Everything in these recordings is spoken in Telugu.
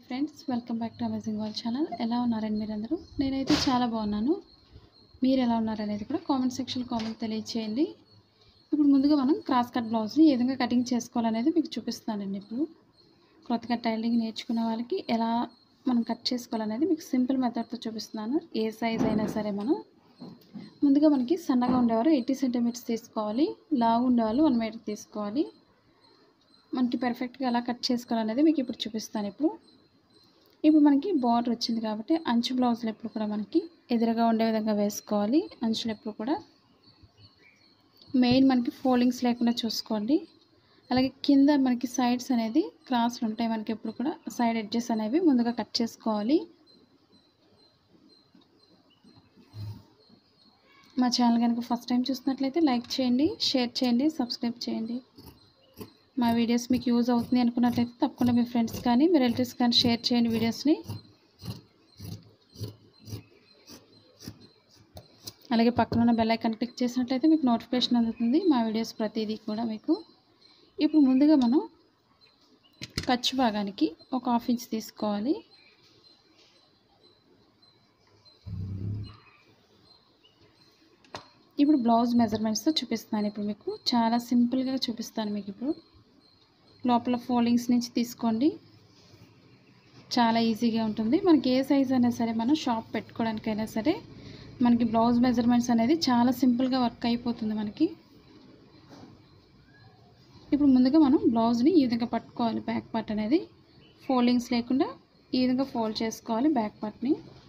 friends welcome back to amazing world channel ఎలా ఉన్నారండి మీరందరూ నేనైతే చాలా బాగున్నాను మీరు ఎలా ఉన్నారనేది కూడా కామెంట్ సెక్షన్ కామెంట్ తెలియచేయండి ఇప్పుడు ముందుగా మనం క్రాస్ కట్ బ్లౌజ్ని ఏ విధంగా కటింగ్ చేసుకోవాలనేది మీకు చూపిస్తానండి ఇప్పుడు కొత్తగా టైలింగ్ నేర్చుకున్న వాళ్ళకి ఎలా మనం కట్ చేసుకోవాలనేది మీకు సింపుల్ మెథడ్తో చూపిస్తున్నాను ఏ సైజ్ అయినా సరే మనం ముందుగా మనకి సన్నగా ఉండేవారు ఎయిటీ సెంటీమీటర్స్ తీసుకోవాలి లావు ఉండేవాళ్ళు వన్ మీటర్ తీసుకోవాలి మనకి పర్ఫెక్ట్గా ఎలా కట్ చేసుకోవాలనేది మీకు ఇప్పుడు చూపిస్తాను ఇప్పుడు ఇప్పుడు మనకి బార్డర్ వచ్చింది కాబట్టి అంచు బ్లౌజులు ఎప్పుడు కూడా మనకి ఎదురుగా ఉండే విధంగా వేసుకోవాలి అంచులు ఎప్పుడు కూడా మెయిన్ మనకి ఫోల్డింగ్స్ లేకుండా చూసుకోండి అలాగే కింద మనకి సైడ్స్ అనేది క్రాస్లు ఉంటాయి మనకి ఎప్పుడు కూడా సైడ్ ఎడ్జెస్ అనేవి ముందుగా కట్ చేసుకోవాలి మా ఛానల్ కనుక ఫస్ట్ టైం చూసినట్లయితే లైక్ చేయండి షేర్ చేయండి సబ్స్క్రైబ్ చేయండి మా వీడియోస్ మీకు యూజ్ అవుతుంది అనుకున్నట్లయితే తప్పకుండా మీ ఫ్రెండ్స్ కానీ మీ రిలేటివ్స్ కానీ షేర్ చేయండి వీడియోస్ని అలాగే పక్కన ఉన్న బెల్ ఐకాన్ క్లిక్ చేసినట్లయితే మీకు నోటిఫికేషన్ అందుతుంది మా వీడియోస్ ప్రతిదీ కూడా మీకు ఇప్పుడు ముందుగా మనం ఖర్చు భాగానికి ఒక హాఫ్ ఇంచ్ తీసుకోవాలి ఇప్పుడు బ్లౌజ్ మెజర్మెంట్స్తో చూపిస్తాను ఇప్పుడు మీకు చాలా సింపుల్గా చూపిస్తాను మీకు ఇప్పుడు లోపల ఫోల్డింగ్స్ నుంచి తీసుకోండి చాలా ఈజీగా ఉంటుంది మనకి ఏ సైజ్ అయినా సరే మనం షాప్ పెట్టుకోవడానికైనా సరే మనకి బ్లౌజ్ మెజర్మెంట్స్ అనేది చాలా సింపుల్గా వర్క్ అయిపోతుంది మనకి ఇప్పుడు ముందుగా మనం బ్లౌజ్ని ఈ విధంగా పట్టుకోవాలి బ్యాక్ పార్ట్ అనేది ఫోల్డింగ్స్ లేకుండా ఈ విధంగా ఫోల్డ్ చేసుకోవాలి బ్యాక్ పార్ట్ని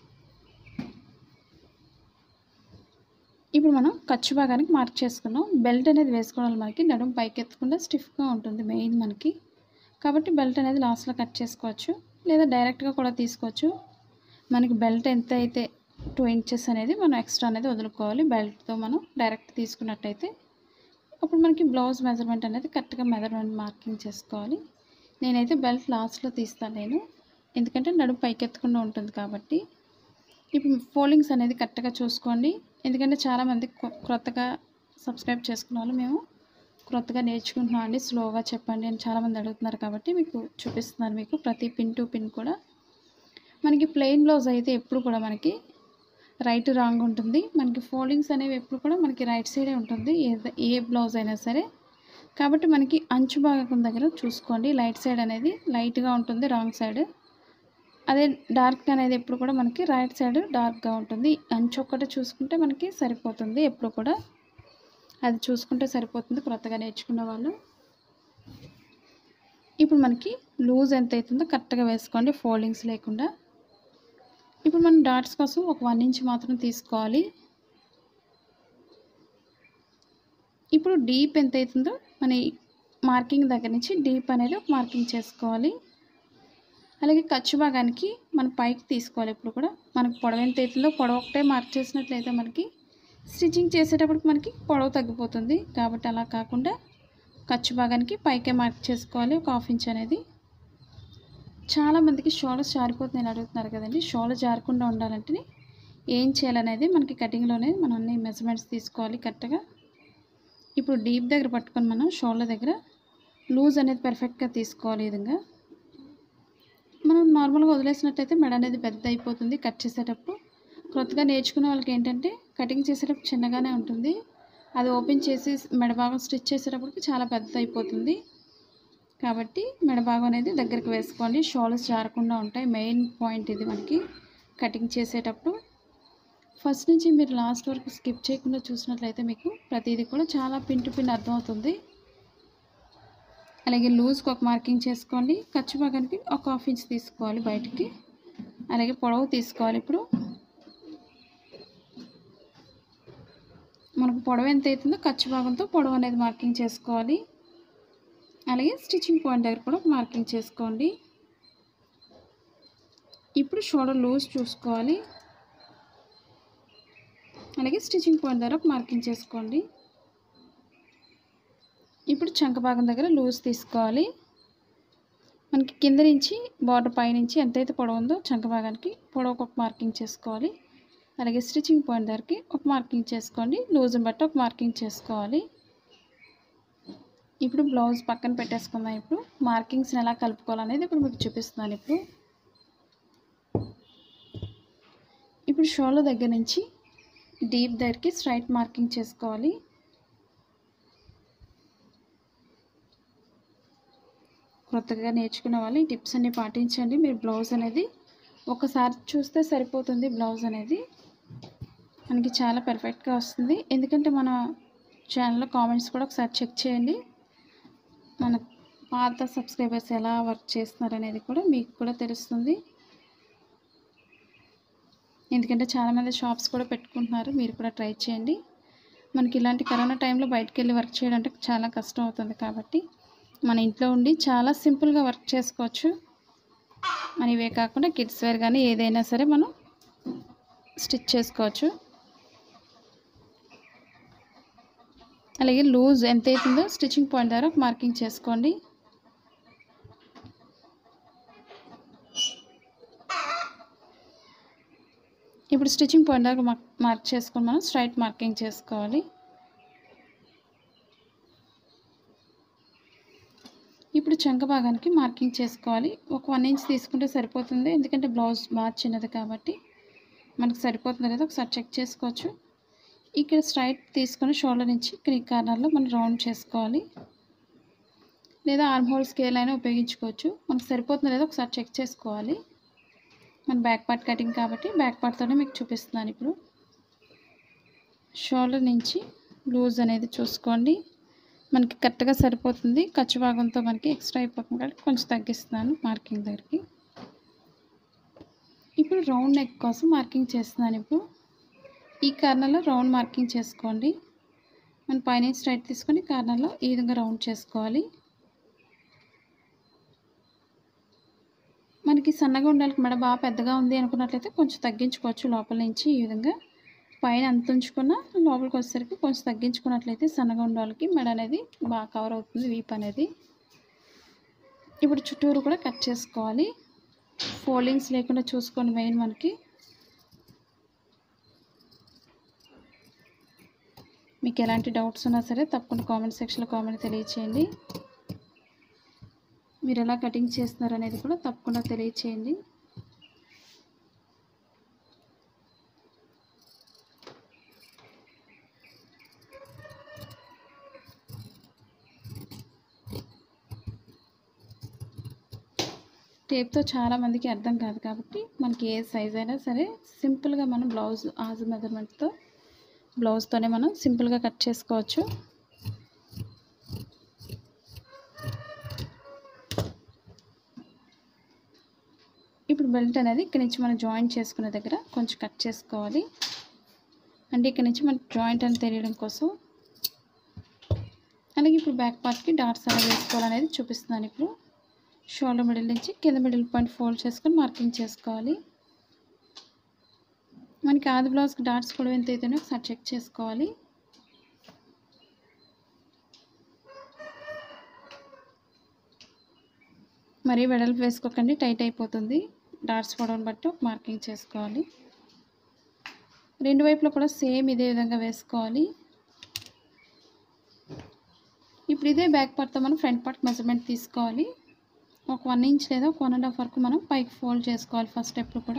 ఇప్పుడు మనం ఖర్చు భాగానికి మార్క్ చేసుకున్నాం బెల్ట్ అనేది వేసుకోవడం మనకి నడుము పైకి ఎత్తకుండా స్టిఫ్గా ఉంటుంది మెయిన్ మనకి కాబట్టి బెల్ట్ అనేది లాస్ట్లో కట్ చేసుకోవచ్చు లేదా డైరెక్ట్గా కూడా తీసుకోవచ్చు మనకి బెల్ట్ ఎంత అయితే టూ ఇంచెస్ అనేది మనం ఎక్స్ట్రా అనేది వదులుకోవాలి బెల్ట్తో మనం డైరెక్ట్ తీసుకున్నట్టయితే అప్పుడు మనకి బ్లౌజ్ మెజర్మెంట్ అనేది కరెక్ట్గా మెజర్మెంట్ మార్కింగ్ చేసుకోవాలి నేనైతే బెల్ట్ లాస్ట్లో తీస్తాను నేను ఎందుకంటే నడుము పైకి ఎత్తకుండా ఉంటుంది కాబట్టి ఇప్పుడు ఫోల్డింగ్స్ అనేది కరెక్ట్గా చూసుకోండి ఎందుకంటే చాలామంది క్రొత్తగా సబ్స్క్రైబ్ చేసుకున్న వాళ్ళు మేము క్రొత్తగా నేర్చుకుంటున్నాం అండి స్లోగా చెప్పండి అని చాలామంది అడుగుతున్నారు కాబట్టి మీకు చూపిస్తున్నాను మీకు ప్రతి పిన్ టు పిన్ కూడా మనకి ప్లెయిన్ బ్లౌజ్ అయితే ఎప్పుడు కూడా మనకి రైట్ రాంగ్ ఉంటుంది మనకి ఫోల్డింగ్స్ అనేవి ఎప్పుడు కూడా మనకి రైట్ సైడే ఉంటుంది ఏ ఏ బ్లౌజ్ అయినా సరే కాబట్టి మనకి అంచు భాగం దగ్గర చూసుకోండి లైట్ సైడ్ అనేది లైట్గా ఉంటుంది రాంగ్ సైడ్ అదే డార్క్ అనేది ఎప్పుడు కూడా మనకి రైట్ సైడ్ డార్క్గా ఉంటుంది అంచు ఒక్కటే చూసుకుంటే మనకి సరిపోతుంది ఎప్పుడు కూడా అది చూసుకుంటే సరిపోతుంది కొత్తగా నేర్చుకున్న వాళ్ళు ఇప్పుడు మనకి లూజ్ ఎంత అవుతుందో కరెక్ట్గా వేసుకోండి ఫోల్డింగ్స్ లేకుండా ఇప్పుడు మనం డాట్స్ కోసం ఒక వన్ ఇంచ్ మాత్రం తీసుకోవాలి ఇప్పుడు డీప్ ఎంత అవుతుందో మన మార్కింగ్ దగ్గర నుంచి డీప్ అనేది ఒక మార్కింగ్ చేసుకోవాలి అలాగే ఖర్చు భాగానికి మనం పైకి తీసుకోవాలి ఇప్పుడు కూడా మనకు పొడవు ఎంత అవుతుందో పొడవు ఒకటే మార్క్ చేసినట్లయితే మనకి స్టిచ్చింగ్ చేసేటప్పటికి మనకి పొడవు తగ్గిపోతుంది కాబట్టి అలా కాకుండా ఖర్చు భాగానికి పైకే మార్క్ చేసుకోవాలి ఒక హాఫ్ ఇంచ్ అనేది చాలామందికి షోల్డర్స్ జారిపోతున్నాయని అడుగుతున్నారు కదండి షోల్డర్ జారకుండా ఉండాలంటే ఏం చేయాలనేది మనకి కటింగ్లోనే మనం అన్ని మెజర్మెంట్స్ తీసుకోవాలి కరెక్ట్గా ఇప్పుడు డీప్ దగ్గర పట్టుకొని మనం షోల్డర్ దగ్గర లూజ్ అనేది పర్ఫెక్ట్గా తీసుకోవాలి ఈ విధంగా మనం నార్మల్గా వదిలేసినట్టయితే మెడ అనేది పెద్ద అయిపోతుంది కట్ చేసేటప్పుడు కొత్తగా నేర్చుకునే వాళ్ళకి ఏంటంటే కటింగ్ చేసేటప్పుడు చిన్నగానే ఉంటుంది అది ఓపెన్ చేసి మెడ భాగం స్టిచ్ చేసేటప్పటికి చాలా పెద్ద అయిపోతుంది కాబట్టి మెడ భాగం అనేది దగ్గరికి వేసుకోండి షోల్డర్స్ జారకుండా ఉంటాయి మెయిన్ పాయింట్ ఇది మనకి కటింగ్ చేసేటప్పుడు ఫస్ట్ నుంచి మీరు లాస్ట్ వరకు స్కిప్ చేయకుండా చూసినట్లయితే మీకు ప్రతిదీ కూడా చాలా పిన్ టు పిన్ అర్థమవుతుంది అలాగే లూజ్కి ఒక మార్కింగ్ చేసుకోండి ఖర్చు భాగానికి ఒక హాఫ్ ఇంచ్ తీసుకోవాలి బయటికి అలాగే పొడవు తీసుకోవాలి ఇప్పుడు మనకు పొడవు ఎంత అవుతుందో ఖర్చు భాగంతో పొడవు అనేది మార్కింగ్ చేసుకోవాలి అలాగే స్టిచ్చింగ్ పాయింట్ దగ్గర కూడా మార్కింగ్ చేసుకోండి ఇప్పుడు షోల్డర్ లూజ్ చూసుకోవాలి అలాగే స్టిచ్చింగ్ పాయింట్ దగ్గర ఒక మార్కింగ్ చేసుకోండి ఇప్పుడు చంక భాగం దగ్గర లూజ్ తీసుకోవాలి మనకి కింద నుంచి బార్డర్ పైనుంచి ఎంతైతే పొడవు ఉందో చంక భాగానికి పొడవుకు ఒక మార్కింగ్ చేసుకోవాలి అలాగే స్టిచ్చింగ్ పాయింట్ దగ్గరికి ఒక మార్కింగ్ చేసుకోండి లూజ్ని బట్టి ఒక మార్కింగ్ చేసుకోవాలి ఇప్పుడు బ్లౌజ్ పక్కన పెట్టేసుకుందాం ఇప్పుడు మార్కింగ్స్ని ఎలా కలుపుకోవాలనేది ఇప్పుడు మీకు చూపిస్తున్నాను ఇప్పుడు ఇప్పుడు షోలో దగ్గర నుంచి డీప్ దగ్గరికి స్ట్రైట్ మార్కింగ్ చేసుకోవాలి కొత్తగా నేర్చుకునే వాళ్ళు ఈ టిప్స్ అన్ని పాటించండి మీరు బ్లౌజ్ అనేది ఒకసారి చూస్తే సరిపోతుంది బ్లౌజ్ అనేది మనకి చాలా పర్ఫెక్ట్గా వస్తుంది ఎందుకంటే మన ఛానల్లో కామెంట్స్ కూడా ఒకసారి చెక్ చేయండి మన పాత సబ్స్క్రైబర్స్ ఎలా వర్క్ చేస్తున్నారు అనేది కూడా మీకు కూడా తెలుస్తుంది ఎందుకంటే చాలామంది షాప్స్ కూడా పెట్టుకుంటున్నారు మీరు కూడా ట్రై చేయండి మనకి ఇలాంటి కరోనా టైంలో బయటకు వెళ్ళి వర్క్ చేయడం అంటే చాలా కష్టం అవుతుంది కాబట్టి మన ఇంట్లో ఉండి చాలా సింపుల్గా వర్క్ చేసుకోవచ్చు మన ఇవే కాకుండా కిడ్స్ వేర్ కానీ ఏదైనా సరే మనం స్టిచ్ చేసుకోవచ్చు అలాగే లూజ్ ఎంత అవుతుందో స్టిచ్చింగ్ పాయింట్ ద్వారా మార్కింగ్ చేసుకోండి ఇప్పుడు స్టిచ్చింగ్ పాయింట్ దాకా మార్క్ చేసుకొని మనం స్ట్రైట్ మార్కింగ్ చేసుకోవాలి ఇప్పుడు చంక భాగానికి మార్కింగ్ చేసుకోవాలి ఒక వన్ ఇంచ్ తీసుకుంటే సరిపోతుంది ఎందుకంటే బ్లౌజ్ బాగా చిన్నది కాబట్టి మనకు సరిపోతుంది లేదా ఒకసారి చెక్ చేసుకోవచ్చు ఇక్కడ స్ట్రైట్ తీసుకొని షోల్డర్ నుంచి క్రీ కార్నర్లో మనం రౌండ్ చేసుకోవాలి లేదా ఆర్మ్ హోల్ స్కేల్ అయినా ఉపయోగించుకోవచ్చు మనకు సరిపోతుంది లేదా ఒకసారి చెక్ చేసుకోవాలి మన బ్యాక్ పార్ట్ కటింగ్ కాబట్టి బ్యాక్ పార్ట్తోనే మీకు చూపిస్తున్నాను ఇప్పుడు షోల్డర్ నుంచి లూజ్ అనేది చూసుకోండి మనకి కరెక్ట్గా సరిపోతుంది ఖర్చు భాగంతో మనకి ఎక్స్ట్రా అయిపోతుంది కాబట్టి కొంచెం తగ్గిస్తున్నాను మార్కింగ్ దగ్గరికి ఇప్పుడు రౌండ్ నెక్ కోసం మార్కింగ్ చేస్తున్నాను ఇప్పుడు ఈ కార్నర్లో రౌండ్ మార్కింగ్ చేసుకోండి మన పైన స్ట్రైట్ తీసుకొని కార్నర్లో ఈ విధంగా రౌండ్ చేసుకోవాలి మనకి సన్నగా ఉండాలి మెడ బాగా పెద్దగా ఉంది అనుకున్నట్లయితే కొంచెం తగ్గించుకోవచ్చు లోపల నుంచి ఈ విధంగా పైన అంత ఉంచుకున్న లోపలికి వచ్చేసరికి కొంచెం తగ్గించుకున్నట్లయితే సన్నగా ఉండే వాళ్ళకి మెడ అనేది బాగా కవర్ అవుతుంది వీప్ అనేది ఇప్పుడు చుట్టూరు కూడా కట్ చేసుకోవాలి ఫోల్డింగ్స్ లేకుండా చూసుకోండి మెయిన్ మనకి మీకు ఎలాంటి డౌట్స్ ఉన్నా సరే తప్పకుండా కామెంట్ సెక్షన్లో కామెంట్ తెలియచేయండి మీరు ఎలా కటింగ్ చేస్తున్నారు అనేది కూడా తప్పకుండా తెలియచేయండి టేప్తో చాలామందికి అర్థం కాదు కాబట్టి మనకి ఏ సైజ్ అయినా సరే సింపుల్గా మనం బ్లౌజ్ ఆజ్ మెజర్మెంట్తో బ్లౌజ్తోనే మనం సింపుల్గా కట్ చేసుకోవచ్చు ఇప్పుడు బెల్ట్ అనేది ఇక్కడ నుంచి మనం జాయింట్ చేసుకునే దగ్గర కొంచెం కట్ చేసుకోవాలి అంటే ఇక్కడ నుంచి మనకి జాయింట్ అని తెలియడం కోసం అలాగే ఇప్పుడు బ్యాక్ పార్ట్కి డాట్స్ ఎలా వేసుకోవాలనేది చూపిస్తున్నాను ఇప్పుడు షోల్డర్ మిడిల్ నుంచి కింద మిడిల్ పాయింట్ ఫోల్డ్ చేసుకొని మార్కింగ్ చేసుకోవాలి మనకి ఆది బ్లౌజ్కి డాట్స్ కూడా ఎంత అయితేనే ఒకసారి చెక్ చేసుకోవాలి మరీ వెడల్పు వేసుకోకండి టైట్ అయిపోతుంది డాట్స్ పొడవుని బట్టి ఒక మార్కింగ్ చేసుకోవాలి రెండు వైపులో కూడా సేమ్ ఇదే విధంగా వేసుకోవాలి ఇప్పుడు ఇదే బ్యాక్ పార్ట్తో మనం ఫ్రంట్ పార్ట్ మెజర్మెంట్ తీసుకోవాలి ఒక వన్ ఇంచ్ లేదా ఒక వన్ అండ్ హాఫ్ వరకు మనం పైకి ఫోల్డ్ చేసుకోవాలి ఫస్ట్ స్టెప్ కూడా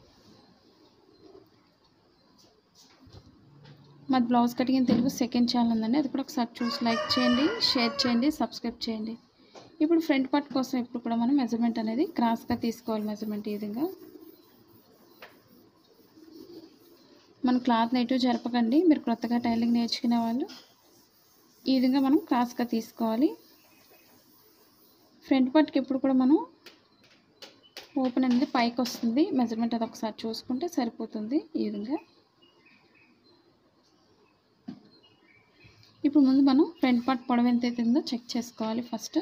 మాది blouse cutting in Telugu second channel ఉందండి అది కూడా ఒకసారి చూసి లైక్ చేయండి షేర్ చేయండి సబ్స్క్రైబ్ చేయండి ఇప్పుడు ఫ్రంట్ పార్ట్ కోసం ఇప్పుడు కూడా మనం మెజర్మెంట్ అనేది క్రాస్గా తీసుకోవాలి మెజర్మెంట్ ఈ విధంగా మన క్లాత్ నెట్టు జరపకండి మీరు కొత్తగా టైలింగ్ నేర్చుకునే వాళ్ళు ఈ విధంగా మనం క్రాస్గా తీసుకోవాలి ఫ్రంట్ పార్ట్కి ఎప్పుడు కూడా మనం ఓపెన్ అనేది పైకి వస్తుంది మెజర్మెంట్ అది ఒకసారి చూసుకుంటే సరిపోతుంది ఈ విధంగా ఇప్పుడు ముందు మనం ఫ్రంట్ పార్ట్ పొడవు ఎంత అవుతుందో చెక్ చేసుకోవాలి ఫస్ట్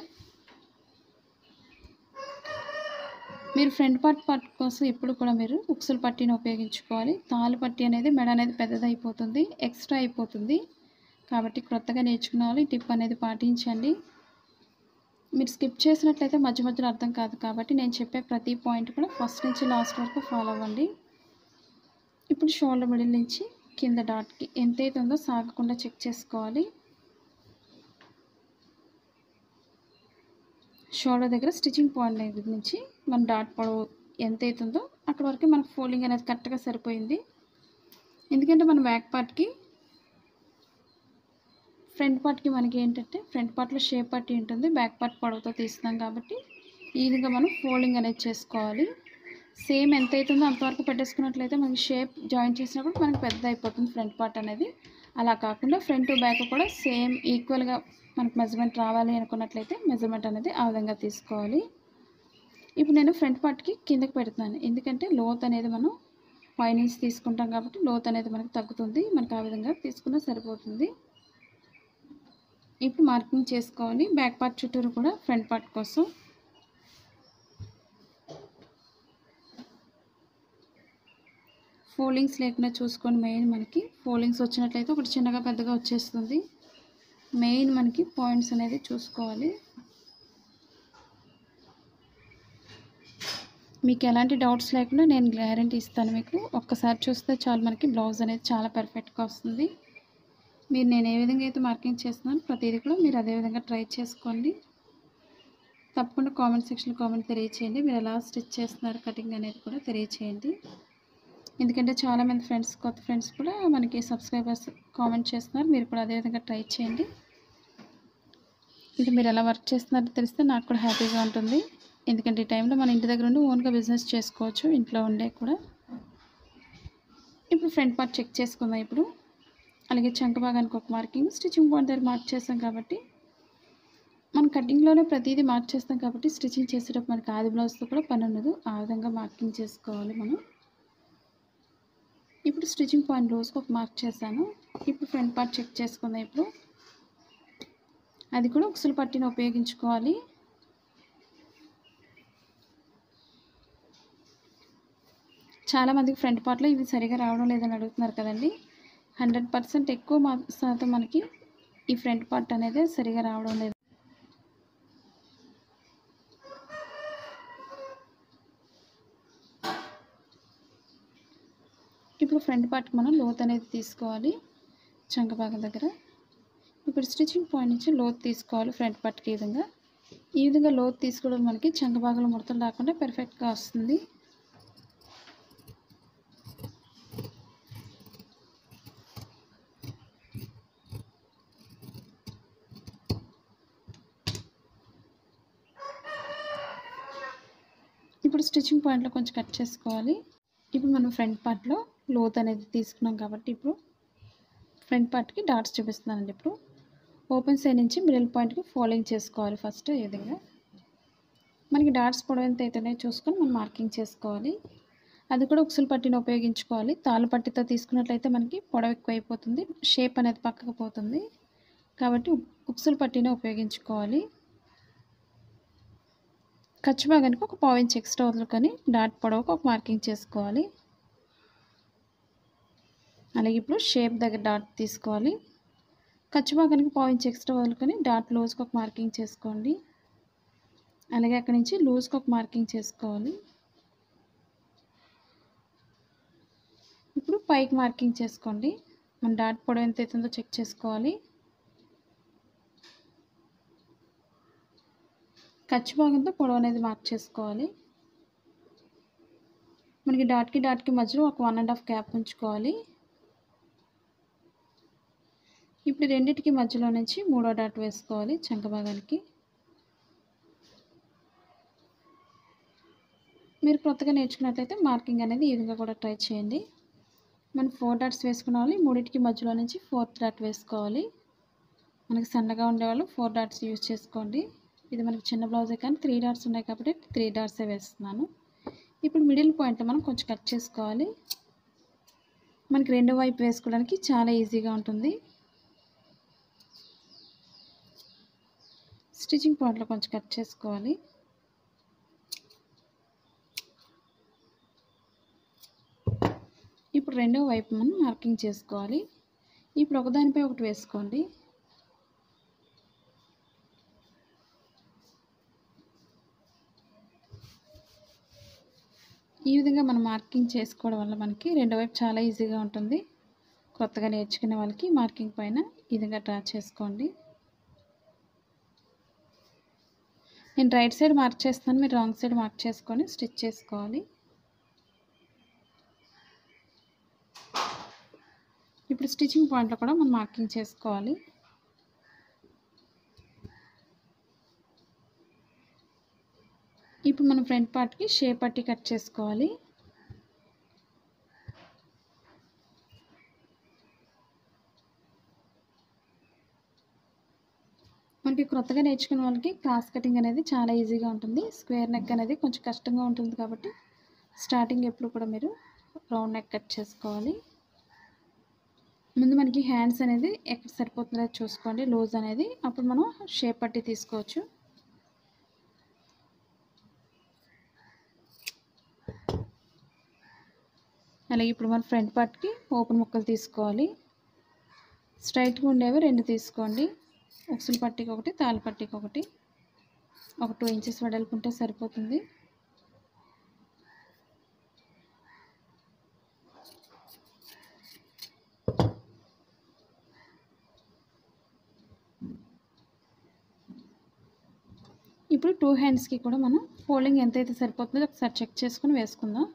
మీరు ఫ్రంట్ పార్ట్ పార్ట్ కోసం ఎప్పుడు కూడా మీరు ఉక్సుల పట్టీని ఉపయోగించుకోవాలి తాలు పట్టీ అనేది మెడ అనేది పెద్దది అయిపోతుంది ఎక్స్ట్రా అయిపోతుంది కాబట్టి క్రొత్తగా నేర్చుకున్న వాళ్ళు ఈ టిప్ అనేది పాటించండి మీరు స్కిప్ చేసినట్లయితే మధ్య మధ్యలో అర్థం కాదు కాబట్టి నేను చెప్పే ప్రతి పాయింట్ కూడా ఫస్ట్ నుంచి లాస్ట్ వరకు ఫాలో అవ్వండి ఇప్పుడు షోల్డర్ మిడిల్ నుంచి కింద డాట్కి ఎంత అయితే ఉందో సాగకుండా చెక్ చేసుకోవాలి షోల్డర్ దగ్గర స్టిచ్చింగ్ పాయింట్ దగ్గర నుంచి మన డాట్ పొడవు ఎంత అవుతుందో అక్కడ వరకు మనకు ఫోల్డింగ్ అనేది కరెక్ట్గా సరిపోయింది ఎందుకంటే మన బ్యాక్ పార్ట్కి ఫ్రంట్ పార్ట్కి మనకి ఏంటంటే ఫ్రంట్ పార్ట్లో షేప్ పట్టి ఉంటుంది బ్యాక్ పార్ట్ పొడవుతో తీస్తున్నాం కాబట్టి ఈ విధంగా మనం ఫోల్డింగ్ అనేది చేసుకోవాలి సేమ్ ఎంత అవుతుందో అంతవరకు పెట్టేసుకున్నట్లయితే మనకి షేప్ జాయిన్ చేసినప్పుడు మనకి పెద్ద అయిపోతుంది ఫ్రంట్ పార్ట్ అనేది అలా కాకుండా ఫ్రంట్ బ్యాక్ కూడా సేమ్ ఈక్వల్గా మనకు మెజర్మెంట్ రావాలి అనుకున్నట్లయితే మెజర్మెంట్ అనేది ఆ విధంగా తీసుకోవాలి ఇప్పుడు నేను ఫ్రంట్ పార్ట్కి కిందకి పెడుతున్నాను ఎందుకంటే లోత్ అనేది మనం పైనుంచి తీసుకుంటాం కాబట్టి లోత్ అనేది మనకు తగ్గుతుంది మనకు ఆ విధంగా తీసుకున్నా సరిపోతుంది ఇప్పుడు మార్కింగ్ చేసుకోవాలి బ్యాక్ పార్ట్ చుట్టూరు కూడా ఫ్రంట్ పార్ట్ కోసం ఫోల్డింగ్స్ లేకుండా చూసుకొని మెయిన్ మనకి ఫోల్డింగ్స్ వచ్చినట్లయితే ఒకటి చిన్నగా పెద్దగా వచ్చేస్తుంది మెయిన్ మనకి పాయింట్స్ అనేది చూసుకోవాలి మీకు ఎలాంటి డౌట్స్ లేకుండా నేను గ్యారంటీ ఇస్తాను మీకు ఒక్కసారి చూస్తే చాలు మనకి బ్లౌజ్ అనేది చాలా పర్ఫెక్ట్గా వస్తుంది మీరు నేను ఏ విధంగా అయితే మార్కింగ్ చేస్తున్నాను ప్రతిదీ కూడా మీరు అదే విధంగా ట్రై చేసుకోండి తప్పకుండా కామెంట్ సెక్షన్లో కామెంట్ తెలియచేయండి మీరు ఎలా స్టిచ్ చేస్తున్నారు కటింగ్ అనేది కూడా తెలియచేయండి ఎందుకంటే చాలామంది ఫ్రెండ్స్ కొత్త ఫ్రెండ్స్ కూడా మనకి సబ్స్క్రైబర్స్ కామెంట్ చేస్తున్నారు మీరు కూడా అదే విధంగా ట్రై చేయండి ఇది మీరు ఎలా వర్క్ చేస్తున్నారో తెలిస్తే నాకు కూడా హ్యాపీగా ఉంటుంది ఎందుకంటే ఈ టైంలో మన ఇంటి దగ్గర ఉండి ఓన్గా బిజినెస్ చేసుకోవచ్చు ఇంట్లో ఉండే కూడా ఇప్పుడు ఫ్రంట్ పార్ట్ చెక్ చేసుకుందాం ఇప్పుడు అలాగే చంక భాగానికి ఒక మార్కింగ్ స్టిచ్చింగ్ పాయింట్ దగ్గర మార్క్ చేస్తాం కాబట్టి మనం కటింగ్లోనే ప్రతిదీ మార్క్ చేస్తాం కాబట్టి స్టిచ్చింగ్ చేసేటప్పుడు మనకి ఆది బ్లౌజ్తో కూడా పని ఉండదు ఆ విధంగా మార్కింగ్ చేసుకోవాలి మనం ఇప్పుడు స్టిచ్చింగ్ పాయింట్ రోజుకి ఒక మార్క్ చేశాను ఇప్పుడు ఫ్రంట్ పార్ట్ చెక్ చేసుకుందాం ఇప్పుడు అది కూడా ఉక్సులు పట్టిని ఉపయోగించుకోవాలి చాలామందికి ఫ్రంట్ పార్ట్లో ఇవి సరిగా రావడం లేదని అడుగుతున్నారు కదండి హండ్రెడ్ పర్సెంట్ ఎక్కువ మా శాతం మనకి ఈ ఫ్రంట్ పార్ట్ అనేది సరిగా రావడం లేదు ఇప్పుడు ఫ్రంట్ పార్ట్కి మనం లోత్ అనేది తీసుకోవాలి చంక భాగం దగ్గర ఇప్పుడు స్టిచ్చింగ్ పాయింట్ నుంచి లోత్ తీసుకోవాలి ఫ్రంట్ పార్ట్కి ఈ విధంగా ఈ విధంగా లోత్ తీసుకోవడం మనకి చంక భాగంలో ముడతలు రాకుండా పర్ఫెక్ట్గా వస్తుంది ఇప్పుడు స్టిచ్చింగ్ పాయింట్లో కొంచెం కట్ చేసుకోవాలి ఇప్పుడు మనం ఫ్రంట్ పార్ట్లో లోత్ అనేది తీసుకున్నాం కాబట్టి ఇప్పుడు ఫ్రంట్ పార్ట్కి డాట్స్ చూపిస్తున్నానండి ఇప్పుడు ఓపెన్ సైడ్ నుంచి మిడిల్ పాయింట్కి ఫోల్డింగ్ చేసుకోవాలి ఫస్ట్ ఈ విధంగా మనకి డాట్స్ పొడవు ఎంత అయితేనే చూసుకొని మనం మార్కింగ్ చేసుకోవాలి అది కూడా ఉక్సులు పట్టిని ఉపయోగించుకోవాలి తాళ్ళు పట్టితో తీసుకున్నట్లయితే మనకి పొడవు ఎక్కువ అయిపోతుంది షేప్ అనేది పక్కకు పోతుంది కాబట్టి ఉక్సులు పట్టిని ఉపయోగించుకోవాలి ఖర్చు భాగానికి ఒక పావు ఇంచ్ ఎక్స్ట్రా వదులుకొని డాట్ పొడవుకు ఒక మార్కింగ్ చేసుకోవాలి అలాగే ఇప్పుడు షేప్ దగ్గర డాట్ తీసుకోవాలి ఖర్చు భాగానికి పావు ఇంచ్ ఎక్స్ట్రా వదులుకొని డాట్ లూజ్కి ఒక మార్కింగ్ చేసుకోండి అలాగే అక్కడి నుంచి లూజ్కి ఒక మార్కింగ్ చేసుకోవాలి ఇప్పుడు పైకి మార్కింగ్ చేసుకోండి మన డాట్ పొడవు ఎంత అవుతుందో చెక్ చేసుకోవాలి ఖర్చు భాగంతో పొడవు అనేది మార్క్ చేసుకోవాలి మనకి డాట్కి డాట్కి మధ్యలో ఒక వన్ అండ్ హాఫ్ గ్యాప్ ఉంచుకోవాలి ఇప్పుడు రెండింటికి మధ్యలో నుంచి మూడో డాట్ వేసుకోవాలి చంక భాగానికి మీరు కొత్తగా నేర్చుకున్నట్లయితే మార్కింగ్ అనేది ఈ విధంగా కూడా ట్రై చేయండి మనం ఫోర్ డాట్స్ వేసుకున్న మూడింటికి మధ్యలో నుంచి ఫోర్త్ డాట్ వేసుకోవాలి మనకి సన్నగా ఉండేవాళ్ళు ఫోర్ డాట్స్ యూజ్ చేసుకోండి ఇది మనకి చిన్న బ్లౌజే కానీ త్రీ డాట్స్ ఉన్నాయి కాబట్టి త్రీ డాట్సే వేస్తున్నాను ఇప్పుడు మిడిల్ పాయింట్లో మనం కొంచెం కట్ చేసుకోవాలి మనకి రెండో వైపు వేసుకోవడానికి చాలా ఈజీగా ఉంటుంది స్టిచ్చింగ్ పాయింట్లో కొంచెం కట్ చేసుకోవాలి ఇప్పుడు రెండో వైపు మనం మార్కింగ్ చేసుకోవాలి ఇప్పుడు ఒకదానిపై ఒకటి వేసుకోండి ఈ విధంగా మనం మార్కింగ్ చేసుకోవడం వల్ల మనకి రెండో వైపు చాలా ఈజీగా ఉంటుంది కొత్తగా నేర్చుకునే వాళ్ళకి మార్కింగ్ పైన ఈ విధంగా డ్రా చేసుకోండి నేను రైట్ సైడ్ మార్క్ చేస్తాను మీరు రాంగ్ సైడ్ మార్క్ చేసుకొని స్టిచ్ చేసుకోవాలి ఇప్పుడు స్టిచ్చింగ్ పాయింట్లో కూడా మనం మార్కింగ్ చేసుకోవాలి ఇప్పుడు మనం ఫ్రంట్ పార్ట్కి షేప్ పట్టి కట్ చేసుకోవాలి మనకి కొత్తగా నేర్చుకునే వాళ్ళకి క్రాస్ కటింగ్ అనేది చాలా ఈజీగా ఉంటుంది స్క్వేర్ నెక్ అనేది కొంచెం కష్టంగా ఉంటుంది కాబట్టి స్టార్టింగ్ ఎప్పుడు కూడా మీరు రౌండ్ నెక్ కట్ చేసుకోవాలి ముందు మనకి హ్యాండ్స్ అనేది ఎక్కడ సరిపోతుందో చూసుకోండి లూజ్ అనేది అప్పుడు మనం షేప్ పట్టి తీసుకోవచ్చు అలాగే ఇప్పుడు మన ఫ్రంట్ పార్ట్కి ఓపెన్ ముక్కలు తీసుకోవాలి స్ట్రైట్గా ఉండేవి రెండు తీసుకోండి ఉక్సులు పట్టికి ఒకటి తాళ్ళ పట్టికి ఒకటి ఒక టూ ఇంచెస్ వెడల్పుంటే సరిపోతుంది ఇప్పుడు టూ హ్యాండ్స్కి కూడా మనం ఫోల్డింగ్ ఎంతైతే సరిపోతుందో ఒకసారి చెక్ చేసుకుని వేసుకుందాం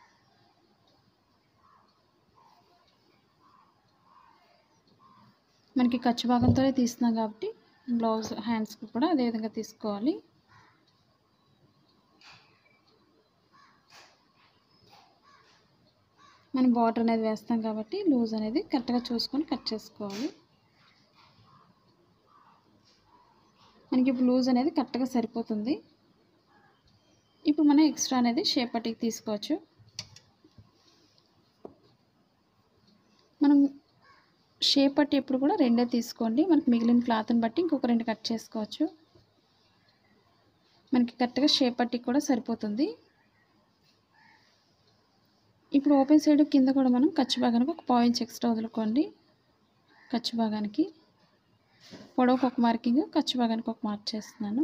మనకి ఖర్చు భాగంతోనే తీస్తున్నాం కాబట్టి బ్లౌజ్ హ్యాండ్స్కి కూడా అదే విధంగా తీసుకోవాలి మనం బార్డర్ అనేది వేస్తాం కాబట్టి లూజ్ అనేది కరెక్ట్గా చూసుకొని కట్ చేసుకోవాలి మనకి ఇప్పుడు లూజ్ అనేది కరెక్ట్గా సరిపోతుంది ఇప్పుడు మనం ఎక్స్ట్రా అనేది షేప్ పట్టికి తీసుకోవచ్చు మనం షేప్ పట్టి ఎప్పుడు కూడా రెండే తీసుకోండి మనకి మిగిలిన క్లాత్ని బట్టి ఇంకొక రెండు కట్ చేసుకోవచ్చు మనకి కరెక్ట్గా షేప్ పట్టి కూడా సరిపోతుంది ఇప్పుడు ఓపెన్ సైడ్ కింద కూడా మనం ఖర్చు భాగానికి ఒక పాయింట్స్ ఎక్స్ట్రా వదులుకోండి ఖర్చు భాగానికి పొడవుకు ఒక మార్కింగ్ ఖర్చు భాగానికి ఒక మార్క్ చేస్తున్నాను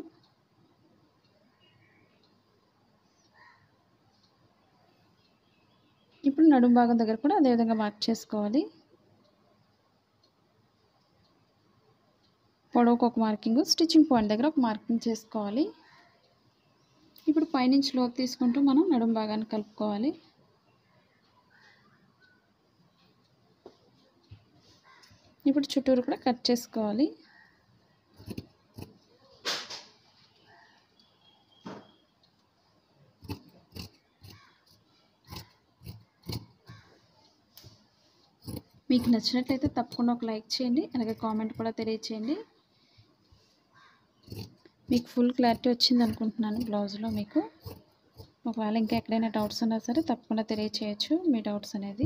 ఇప్పుడు నడుము భాగం దగ్గర కూడా అదేవిధంగా మార్క్ చేసుకోవాలి పొడవుకు ఒక మార్కింగ్ స్టిచ్చింగ్ పాయింట్ దగ్గర ఒక మార్కింగ్ చేసుకోవాలి ఇప్పుడు పైనుంచి లోతు తీసుకుంటూ మనం నడుము భాగాన్ని కలుపుకోవాలి ఇప్పుడు చుట్టూరు కూడా కట్ చేసుకోవాలి మీకు నచ్చినట్లయితే తప్పకుండా ఒక లైక్ చేయండి అలాగే కామెంట్ కూడా తెలియచేయండి మీకు ఫుల్ క్లారిటీ వచ్చింది అనుకుంటున్నాను బ్లౌజ్లో మీకు ఒకవేళ ఇంకా ఎక్కడైనా డౌట్స్ ఉన్నా సరే తప్పకుండా తెలియచేయచ్చు మీ డౌట్స్ అనేది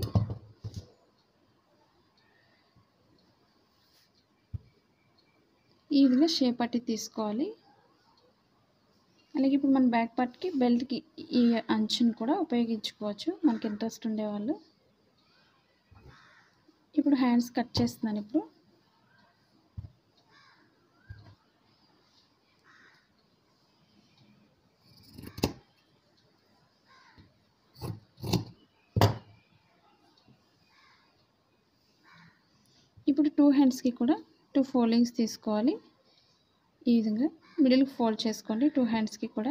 ఈ విధంగా షేప్ పట్టి తీసుకోవాలి అలాగే ఇప్పుడు మన బ్యాక్ పార్ట్కి బెల్ట్కి ఈ అంచుని కూడా ఉపయోగించుకోవచ్చు మనకి ఇంట్రెస్ట్ ఉండేవాళ్ళు ఇప్పుడు హ్యాండ్స్ కట్ చేస్తున్నాను ఇప్పుడు ఇప్పుడు టూ హ్యాండ్స్కి కూడా టూ ఫోల్డింగ్స్ తీసుకోవాలి ఈ విధంగా మిడిల్కి ఫోల్డ్ చేసుకోండి టూ హ్యాండ్స్కి కూడా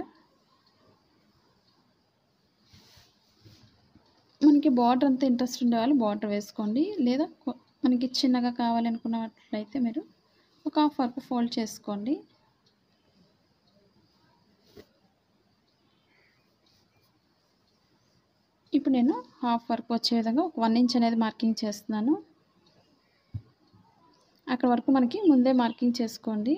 మనకి బార్డర్ అంతా ఇంట్రెస్ట్ ఉండే వాళ్ళు బార్డర్ వేసుకోండి లేదా కొ- మనకి చిన్నగా కావాలనుకున్నట్లయితే మీరు ఒక హాఫ్ వరకు ఫోల్డ్ చేసుకోండి ఇప్పుడు నేను హాఫ్ వరకు వచ్చే విధంగా ఒక వన్ ఇంచ్ అనేది మార్కింగ్ చేస్తున్నాను అక్కడ వరకు మనకి ముందే మార్కింగ్ చేసుకోండి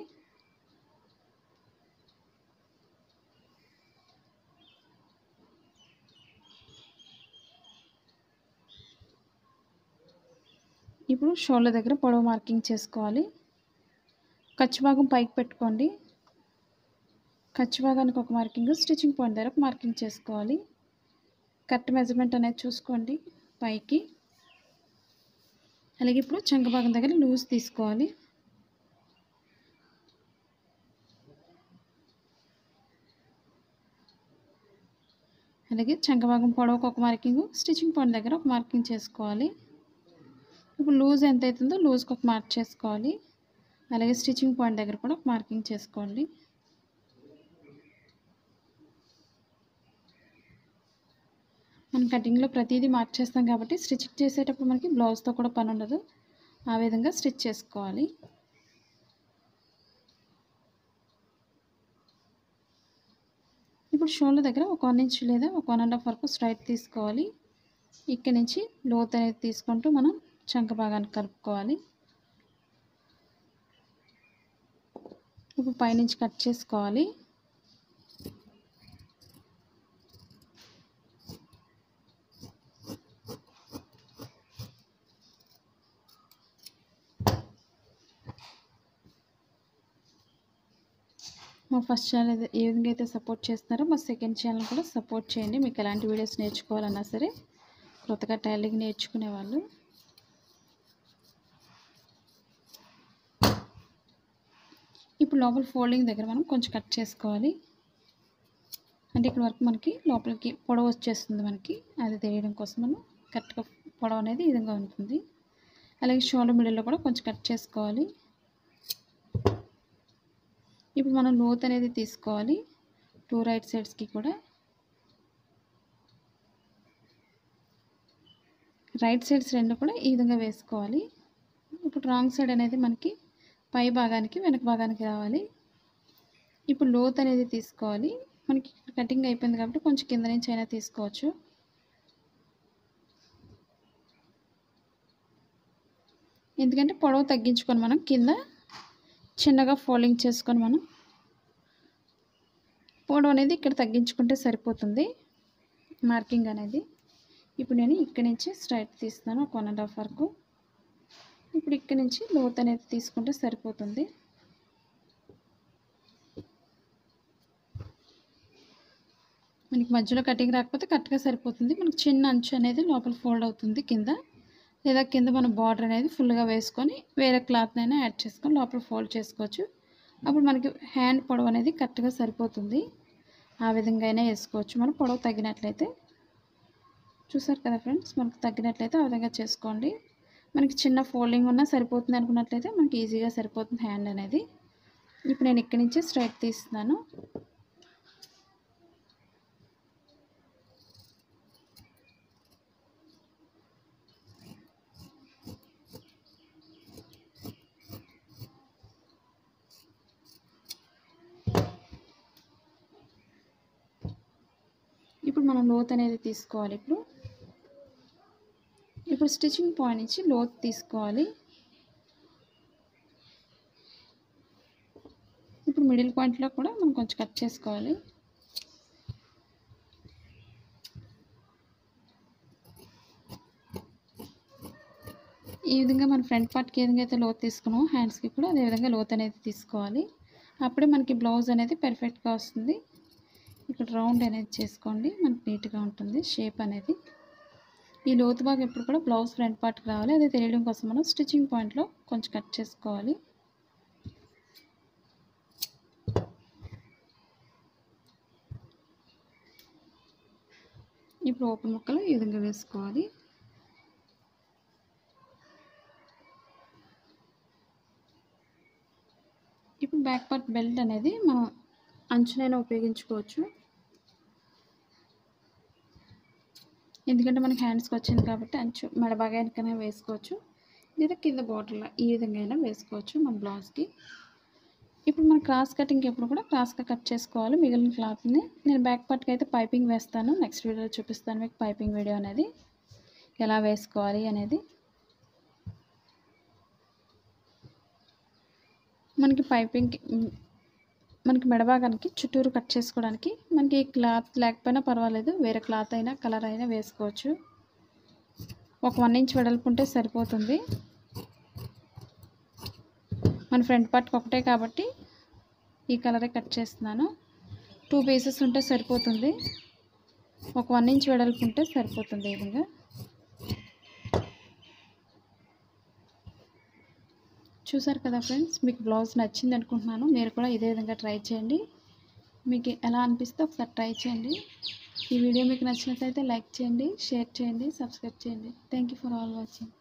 ఇప్పుడు షోల్డర్ దగ్గర పొడవు మార్కింగ్ చేసుకోవాలి ఖర్చు భాగం పైకి పెట్టుకోండి ఖర్చు భాగానికి ఒక మార్కింగ్ స్టిచ్చింగ్ పాయింట్ దగ్గర ఒక మార్కింగ్ చేసుకోవాలి కరెక్ట్ మెజర్మెంట్ అనేది చూసుకోండి పైకి అలాగే ఇప్పుడు చంక భాగం దగ్గర లూజ్ తీసుకోవాలి అలాగే చంక భాగం పొడవుకు ఒక మార్కింగ్ స్టిచ్చింగ్ పాయింట్ దగ్గర ఒక మార్కింగ్ చేసుకోవాలి ఇప్పుడు లూజ్ ఎంత అవుతుందో లూజ్కి ఒక మార్క్ చేసుకోవాలి అలాగే స్టిచ్చింగ్ పాయింట్ దగ్గర కూడా ఒక మార్కింగ్ చేసుకోండి మనం కటింగ్లో ప్రతిదీ మార్క్ చేస్తాం కాబట్టి స్టిచ్ చేసేటప్పుడు మనకి బ్లౌజ్తో కూడా పని ఉండదు ఆ విధంగా స్టిచ్ చేసుకోవాలి ఇప్పుడు షోల్డర్ దగ్గర ఒక వన్ ఇంచ్ లేదా ఒక వన్ అండ్ హాఫ్ వరకు స్ట్రైట్ తీసుకోవాలి ఇక్కడి నుంచి లోత్ అనేది తీసుకుంటూ మనం చంక భాగాన్ని కలుపుకోవాలి ఇప్పుడు పైనుంచి కట్ చేసుకోవాలి మా ఫస్ట్ ఛానల్ ఏది- ఏ విధంగా అయితే సపోర్ట్ చేస్తున్నారో మా సెకండ్ ఛానల్ కూడా సపోర్ట్ చేయండి మీకు ఎలాంటి వీడియోస్ నేర్చుకోవాలన్నా సరే కొత్తగా టైలింగ్ నేర్చుకునే వాళ్ళు ఇప్పుడు లోపల ఫోల్డింగ్ దగ్గర మనం కొంచెం కట్ చేసుకోవాలి అంటే ఇక్కడ వరకు మనకి లోపలికి పొడవు వచ్చేస్తుంది మనకి అది తెలియడం కోసం మనం కరెక్ట్గా పొడవు అనేది ఈ విధంగా ఉంటుంది అలాగే షోల్డర్ మిడిల్లో కూడా కొంచెం కట్ చేసుకోవాలి ఇప్పుడు మనం లోత్ అనేది తీసుకోవాలి టూ రైట్ సైడ్స్కి కూడా రైట్ సైడ్స్ రెండు కూడా ఈ విధంగా వేసుకోవాలి ఇప్పుడు రాంగ్ సైడ్ అనేది మనకి పై భాగానికి వెనక భాగానికి రావాలి ఇప్పుడు లోత్ అనేది తీసుకోవాలి మనకి కటింగ్ అయిపోయింది కాబట్టి కొంచెం కింద నుంచి అయినా తీసుకోవచ్చు ఎందుకంటే పొడవు తగ్గించుకొని మనం కింద చిన్నగా ఫోల్డింగ్ చేసుకొని మనం పొడవు అనేది ఇక్కడ తగ్గించుకుంటే సరిపోతుంది మార్కింగ్ అనేది ఇప్పుడు నేను ఇక్కడి నుంచి స్ట్రైట్ తీస్తాను ఒక వన్ అండ్ హాఫ్ వరకు ఇప్పుడు ఇక్కడి నుంచి లోత్ అనేది తీసుకుంటే సరిపోతుంది మనకి మధ్యలో కటింగ్ రాకపోతే కరెక్ట్గా సరిపోతుంది మనకి చిన్న అంచు అనేది లోపల ఫోల్డ్ అవుతుంది కింద లేదా కింద మనం బార్డర్ అనేది ఫుల్గా వేసుకొని వేరే క్లాత్నైనా యాడ్ చేసుకొని లోపల ఫోల్డ్ చేసుకోవచ్చు అప్పుడు మనకి హ్యాండ్ పొడవు అనేది కరెక్ట్గా సరిపోతుంది ఆ విధంగా అయినా వేసుకోవచ్చు మనం పొడవు తగ్గినట్లయితే చూసారు కదా ఫ్రెండ్స్ మనకు తగ్గినట్లయితే ఆ విధంగా చేసుకోండి మనకి చిన్న ఫోల్డింగ్ ఉన్నా సరిపోతుంది అనుకున్నట్లయితే మనకి ఈజీగా సరిపోతుంది హ్యాండ్ అనేది ఇప్పుడు నేను ఇక్కడి నుంచి స్ట్రైట్ తీస్తున్నాను ఇప్పుడు మనం లోత్ అనేది తీసుకోవాలి ఇప్పుడు ఇప్పుడు స్టిచ్చింగ్ పాయింట్ నుంచి లోత్ తీసుకోవాలి ఇప్పుడు మిడిల్ పాయింట్లో కూడా మనం కొంచెం కట్ చేసుకోవాలి ఈ విధంగా మన ఫ్రంట్ పార్ట్కి ఏ విధంగా అయితే లోత్ తీసుకున్నామో హ్యాండ్స్కి కూడా అదే విధంగా లోత్ అనేది తీసుకోవాలి అప్పుడే మనకి బ్లౌజ్ అనేది పర్ఫెక్ట్గా వస్తుంది ఇక్కడ రౌండ్ అనేది చేసుకోండి మనకి నీట్గా ఉంటుంది షేప్ అనేది ఈ లోతు భాగం ఎప్పుడు కూడా బ్లౌజ్ ఫ్రంట్ పార్ట్కి రావాలి అదే తెలియడం కోసం మనం స్టిచ్చింగ్ పాయింట్లో కొంచెం కట్ చేసుకోవాలి ఇప్పుడు ఓపెన్ ముక్కలు ఈ విధంగా వేసుకోవాలి ఇప్పుడు బ్యాక్ పార్ట్ బెల్ట్ అనేది మనం అంచునైనా ఉపయోగించుకోవచ్చు ఎందుకంటే మనకి హ్యాండ్స్కి వచ్చింది కాబట్టి అంచు మెడ భాగానికైనా వేసుకోవచ్చు లేదా కింద బార్డర్లో ఈ విధంగా అయినా వేసుకోవచ్చు మన బ్లౌజ్కి ఇప్పుడు మనం క్రాస్ కటింగ్ ఎప్పుడు కూడా క్రాస్గా కట్ చేసుకోవాలి మిగిలిన క్లాత్ని నేను బ్యాక్ పార్ట్కి అయితే పైపింగ్ వేస్తాను నెక్స్ట్ వీడియోలో చూపిస్తాను మీకు పైపింగ్ వీడియో అనేది ఎలా వేసుకోవాలి అనేది మనకి పైపింగ్ మనకి మెడభాగానికి చుట్టూరు కట్ చేసుకోవడానికి మనకి క్లాత్ లేకపోయినా పర్వాలేదు వేరే క్లాత్ అయినా కలర్ అయినా వేసుకోవచ్చు ఒక వన్ ఇంచ్ వెడల్పు ఉంటే సరిపోతుంది మన ఫ్రంట్ పార్ట్కి ఒకటే కాబట్టి ఈ కలరే కట్ చేస్తున్నాను టూ పీసెస్ ఉంటే సరిపోతుంది ఒక వన్ ఇంచ్ వెడల్పు ఉంటే సరిపోతుంది ఈ విధంగా చూసారు కదా ఫ్రెండ్స్ మీకు బ్లౌజ్ నచ్చింది అనుకుంటున్నాను మీరు కూడా ఇదే విధంగా ట్రై చేయండి మీకు ఎలా అనిపిస్తే ఒకసారి ట్రై చేయండి ఈ వీడియో మీకు నచ్చినట్లయితే లైక్ చేయండి షేర్ చేయండి సబ్స్క్రైబ్ చేయండి thank you for all watching